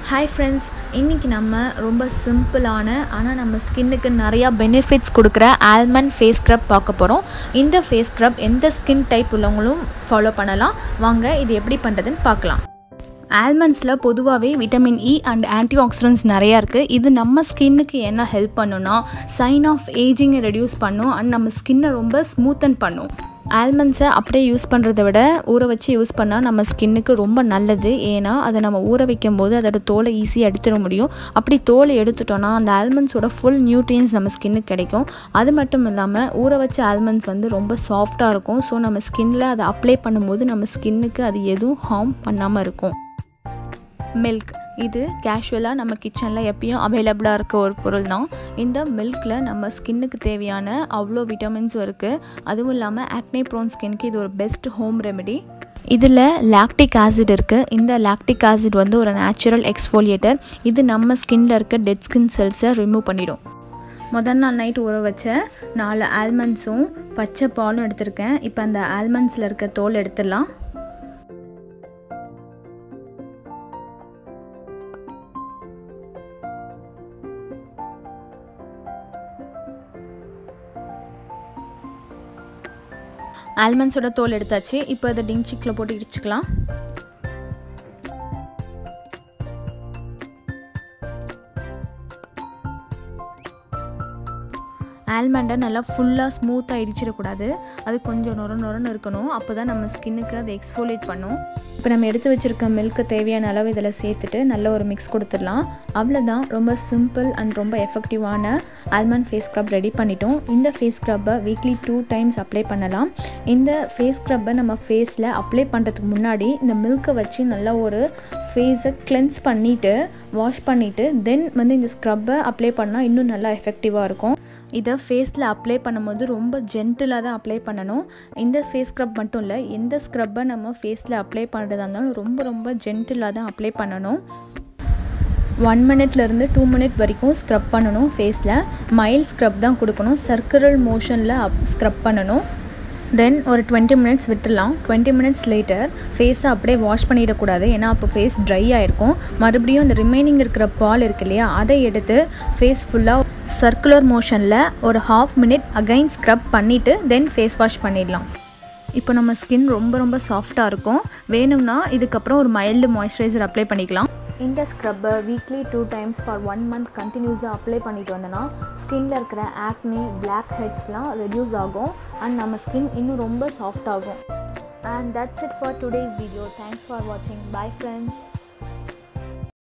hi friends இன்றைக்கி நம்ம ரொம்ப சிம்பிளான ஆனால் நம்ம ஸ்கின்னுக்கு நிறையா பெனிஃபிட்ஸ் கொடுக்குற ஆல்மண்ட் ஃபேஸ் ஸ்க்ரப் பார்க்க போகிறோம் இந்த ஃபேஸ் ஸ்க்ரப் எந்த ஸ்கின் டைப் உள்ளவங்களும் ஃபாலோ பண்ணலாம் வாங்க இது எப்படி பண்ணுறதுன்னு பார்க்கலாம் ஆல்மண்ட்ஸில் பொதுவாகவே vitamin E and antioxidants நிறையா இருக்குது இது நம்ம ஸ்கின்னுக்கு என்ன ஹெல்ப் பண்ணுன்னா சைன் ஆஃப் ஏஜிங்கை ரெடியூஸ் பண்ணும் அண்ட் நம்ம ஸ்கின்னை ரொம்ப ஸ்மூத்தன் பண்ணும் ஆல்மண்ட்ஸை அப்படியே யூஸ் பண்ணுறத விட ஊற வச்சு யூஸ் பண்ணால் நம்ம ஸ்கின்னுக்கு ரொம்ப நல்லது ஏன்னா அதை நம்ம ஊற வைக்கும் போது அதோட தோலை ஈஸியாக எடுத்துட முடியும் அப்படி தோலை எடுத்துட்டோன்னா அந்த ஆல்மண்ட்ஸோட ஃபுல் நியூட்ரியன்ஸ் நம்ம ஸ்கின்னுக்கு கிடைக்கும் அது மட்டும் இல்லாமல் ஊற வச்ச ஆல்மண்ட்ஸ் வந்து ரொம்ப சாஃப்டாக இருக்கும் ஸோ நம்ம ஸ்கின்னில் அதை அப்ளை பண்ணும்போது நம்ம ஸ்கின்னுக்கு அது எதுவும் ஹார்ம் பண்ணாமல் இருக்கும் மில்க் இது கேஷுவலாக நம்ம கிச்சனில் எப்பயும் அவைலபிளாக இருக்க ஒரு பொருள் தான் இந்த மில்கில் நம்ம ஸ்கின்னுக்கு தேவையான அவ்வளோ விட்டமின்ஸும் இருக்குது அதுவும் இல்லாமல் ஆக்னே ப்ரோன் ஸ்கின்க்கு இது ஒரு பெஸ்ட் ஹோம் ரெமெடி இதில் லாக்டிக் ஆசிட் இருக்குது இந்த லாக்டிக் ஆசிட் வந்து ஒரு நேச்சுரல் எக்ஸ்ஃபோலியேட்டர் இது நம்ம ஸ்கின்னில் இருக்க டெட் ஸ்கின் செல்ஸை ரிமூவ் பண்ணிடும் முதல் நாள் நைட் ஊற வச்ச நாலு ஆல்மண்ட்ஸும் பச்சை பாலும் எடுத்திருக்கேன் இப்போ அந்த ஆல்மண்ட்ஸில் இருக்க தோல் எடுத்துடலாம் ஆல்மண்ட்ஸோட தோல் எடுத்தாச்சு இப்போ அதை டிங் சிக்கில் போட்டு இடிச்சுக்கலாம் ஆல்மண்டை நல்லா ஃபுல்லாக ஸ்மூத்தாக இடிச்சிடக்கூடாது அது கொஞ்சம் நொர நொரன்னு இருக்கணும் அப்போ தான் நம்ம ஸ்கின்னுக்கு அதை எக்ஸ்ஃபோலேட் பண்ணும் இப்போ நம்ம எடுத்து வச்சுருக்க மில்க்கு தேவையான அளவு இதில் சேர்த்துட்டு நல்ல ஒரு மிக்ஸ் கொடுத்துடலாம் அவ்வளோதான் ரொம்ப சிம்பிள் அண்ட் ரொம்ப எஃபெக்டிவான ஆல்மண்ட் ஃபேஸ் ஸ்க்ரப் ரெடி பண்ணிட்டோம் இந்த ஃபேஸ் ஸ்க்ரப்பை வீக்லி டூ டைம்ஸ் அப்ளை பண்ணலாம் இந்த ஃபேஸ் ஸ்க்ரப்பை நம்ம ஃபேஸில் அப்ளை பண்ணுறதுக்கு முன்னாடி இந்த மில்க்கை வச்சு நல்லா ஒரு ஃபேஸை கிளென்ஸ் பண்ணிவிட்டு வாஷ் பண்ணிவிட்டு தென் வந்து இந்த ஸ்க்ரப்பை அப்ளை பண்ணால் இன்னும் நல்லா எஃபெக்டிவாக இருக்கும் இதை ஃபேஸில் அப்ளை பண்ணும்போது ரொம்ப ஜென்டிலாக தான் அப்ளை பண்ணணும் இந்த ஃபேஸ் ஸ்க்ரப் மட்டும் இல்லை எந்த ஸ்க்ரப்பை நம்ம ஃபேஸில் அப்ளை பண்ணுறதா இருந்தாலும் ரொம்ப ரொம்ப ஜென்டிலாக தான் அப்ளை பண்ணணும் ஒன் மினிட்லேருந்து டூ மினிட் வரைக்கும் ஸ்க்ரப் பண்ணணும் ஃபேஸில் மைல்ட் ஸ்க்ரப் தான் கொடுக்கணும் சர்க்குலர் மோஷனில் அப் ஸ்க்ரப் பண்ணணும் தென் ஒரு டுவெண்ட்டி மினிட்ஸ் விட்டுடலாம் டுவெண்ட்டி மினிட்ஸ் லேட்டர் ஃபேஸை அப்படியே வாஷ் பண்ணிடக்கூடாது ஏன்னா அப்போ ஃபேஸ் ட்ரை ஆகிருக்கும் மறுபடியும் அந்த ரிமைனிங் இருக்கிற பால் இருக்கு இல்லையா அதை எடுத்து ஃபேஸ் ஃபுல்லாக சர்க்குலர் மோஷனில் ஒரு ஹாஃப் மினிட் அகைன் ஸ்க்ரப் பண்ணிவிட்டு தென் ஃபேஸ் வாஷ் பண்ணிடலாம் இப்போ நம்ம ஸ்கின் ரொம்ப ரொம்ப சாஃப்டாக இருக்கும் வேணும்னா இதுக்கப்புறம் ஒரு மைல்டு மாய்ஸ்சரைசர் அப்ளை பண்ணிக்கலாம் இந்த ஸ்க்ரப்பை weekly two times for one month கண்டினியூஸாக அப்ளை பண்ணிட்டு வந்தோன்னா ஸ்கின்னில் இருக்கிற ஆக்னி பிளாக் ஹெட்ஸ்லாம் ரெடியூஸ் ஆகும் அண்ட் நம்ம ஸ்கின் இன்னும் ரொம்ப சாஃப்ட் ஆகும் and that's it for today's video thanks for வாட்சிங் பை ஃப்ரெண்ட்ஸ்